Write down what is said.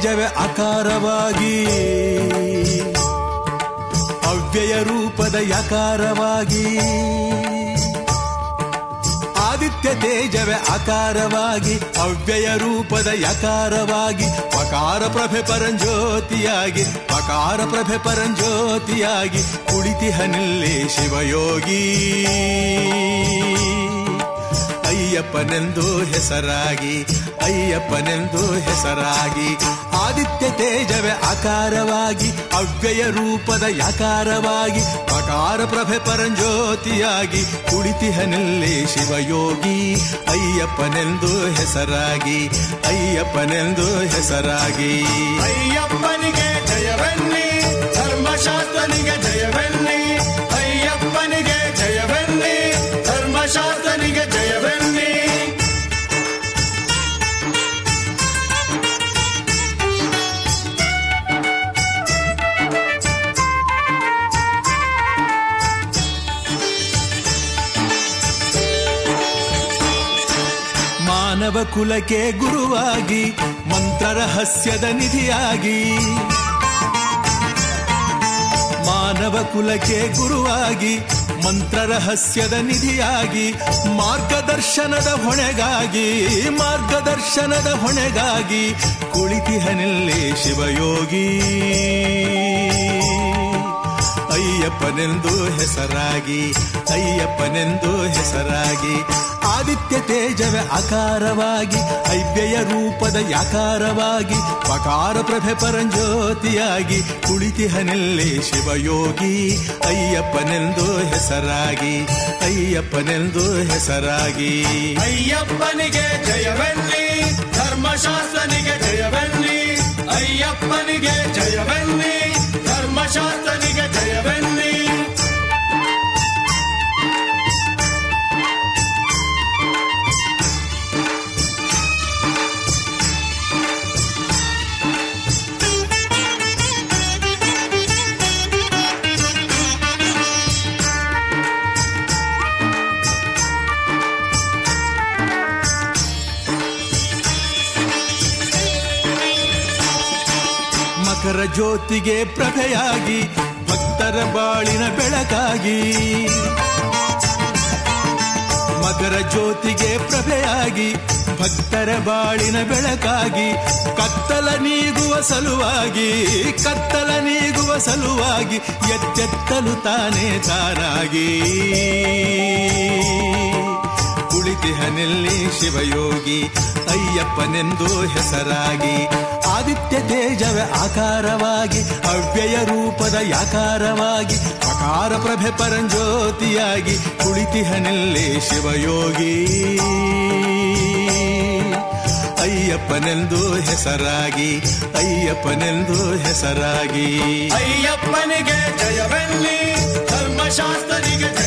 ತೇಜವೇ ಆಕಾರವಾಗಿ ಅವ್ಯಯ ರೂಪದ ಯಕಾರವಾಗಿ ಆದಿತ್ಯ ತೇಜವೇ ಆಕಾರವಾಗಿ ಅವ್ಯಯ ರೂಪದ ಯಕಾರವಾಗಿ ಪಕಾರ ಪ್ರಭೆ ಪರಂಜ್ಯೋತಿಯಾಗಿ ಪಕಾರ ಪ್ರಭೆ ಪರಂಜ್ಯೋತಿಯಾಗಿ ಕುಳಿತಿಹನಿಲ್ಲಿ ಶಿವಯೋಗಿ ಅಯ್ಯಪ್ಪನೆಂದು ಹೆಸರಾಗಿ ಅಯ್ಯಪ್ಪನೆಂದು ಹೆಸರಾಗಿ ಆದಿತ್ಯ ತೇಜವೇ ಆಕಾರವಾಗಿ ಅವ್ಯಯ ರೂಪದ ಯಕಾರವಾಗಿ ಪಕಾರ ಪ್ರಭೆ ಪರಂಜ್ಯೋತಿಯಾಗಿ ಕುಳಿತಿಹನಲ್ಲಿ ಶಿವಯೋಗಿ ಅಯ್ಯಪ್ಪನೆಂದು ಹೆಸರಾಗಿ ಅಯ್ಯಪ್ಪನೆಂದು ಹೆಸರಾಗಿ ಅಯ್ಯಪ್ಪನಿಗೆ ಜಯವೆನ್ನಿ ಧರ್ಮಶಾಸ್ತ್ರನಿಗೆ ಜಯವೆನ್ನಿ ಅಯ್ಯಪ್ಪನಿಗೆ ಜಯವೆನ್ನಿ ಧರ್ಮಶಾಸ್ತ್ರನಿಗೆ ಜಯವೆನ್ನಿ ಮಾನವ ಕುಲಕ್ಕೆ ಗುರುವಾಗಿ ಮಂತ್ರ ರಹಸ್ಯದ ನಿಧಿಯಾಗಿ ಮಾನವ ಕುಲಕ್ಕೆ ಗುರುವಾಗಿ ಮಂತ್ರ ರಹಸ್ಯದ ನಿಧಿಯಾಗಿ ಮಾರ್ಗದರ್ಶನದ ಹೊಣೆಗಾಗಿ ಮಾರ್ಗದರ್ಶನದ ಹೊಣೆಗಾಗಿ ಕುಳಿತಿಹನಲ್ಲಿ ಶಿವಯೋಗಿ ಅಯ್ಯಪ್ಪನೆಂದು ಹೆಸರಾಗಿ ಅಯ್ಯಪ್ಪನೆಂದು ಹೆಸರಾಗಿ ಆದಿತ್ಯ ತೇಜವೇ ಆಕಾರವಾಗಿ ಅವ್ಯಯ ರೂಪದ ಯಾಕಾರವಾಗಿ ಪಕಾರ ಪ್ರಭೆ ಪರಂಜ್ಯೋತಿಯಾಗಿ ಕುಳಿತಿಹನಲ್ಲಿ ಶಿವಯೋಗಿ ಅಯ್ಯಪ್ಪನೆಂದು ಹೆಸರಾಗಿ ಅಯ್ಯಪ್ಪನೆಂದು ಹೆಸರಾಗಿ ಅಯ್ಯಪ್ಪನಿಗೆ ಜಯವೆನ್ನಿ ಧರ್ಮಶಾಸ್ತ್ರನಿಗೆ ಜಯವೆನ್ನಿ ಅಯ್ಯಪ್ಪನಿಗೆ ಜಯವೆನ್ನಿ ಧರ್ಮಶಾಸ್ತ್ರನಿಗೆ ಜಯವೆನ್ನಿ ಮಕರ ಜ್ಯೋತಿಗೆ ಪ್ರಭೆಯಾಗಿ ಭಕ್ತರ ಬಾಳಿನ ಬೆಳಕಾಗಿ ಮಕರ ಜ್ಯೋತಿಗೆ ಪ್ರಭೆಯಾಗಿ ಭಕ್ತರ ಬಾಳಿನ ಬೆಳಕಾಗಿ ಕತ್ತಲ ನೀಗುವ ಸಲುವಾಗಿ ಕತ್ತಲ ನೀಗುವ ಸಲುವಾಗಿ ಎಚ್ಚೆತ್ತಲು ತಾನೇ ತಾರಾಗಿ ಕುಳಿತಿಹನಲ್ಲಿ ಶಿವಯೋಗಿ ಅಯ್ಯಪ್ಪನೆಂದು ಹೆಸರಾಗಿ ಆದಿತ್ಯ ತೇಜವೇ ಆಕಾರವಾಗಿ ಅವ್ಯಯ ರೂಪದ ಯಾಕಾರವಾಗಿ ಪಕಾರ ಪ್ರಭೆ ಪರಂಜ್ಯೋತಿಯಾಗಿ ಕುಳಿತಿಹನಲ್ಲಿ ಶಿವಯೋಗಿ ಅಯ್ಯಪ್ಪನೆಂದು ಹೆಸರಾಗಿ ಅಯ್ಯಪ್ಪನೆಂದು ಹೆಸರಾಗಿ ಅಯ್ಯಪ್ಪನಿಗೆ ಜಯವೆನ್ನಿ ಧರ್ಮಶಾಸ್ತ್ರನಿಗೆ